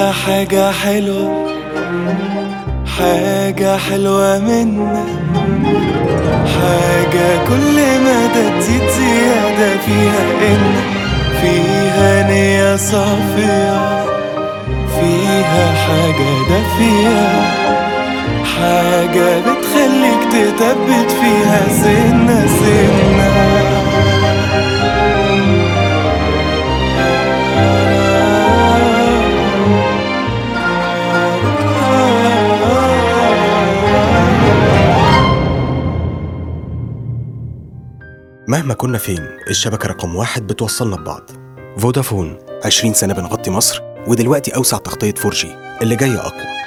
فيها حاجة حلوة حاجة حلوة منا حاجة كل مدى تزيد زيادة فيها إن فيها نية صافية فيها حاجة دافية حاجة بتخليك تثبت فيها سنة سنة مهما كنا فين الشبكة رقم واحد بتوصلنا ببعض فودافون 20 سنة بنغطي مصر ودلوقتي أوسع تغطية 4G اللي جاية أقوى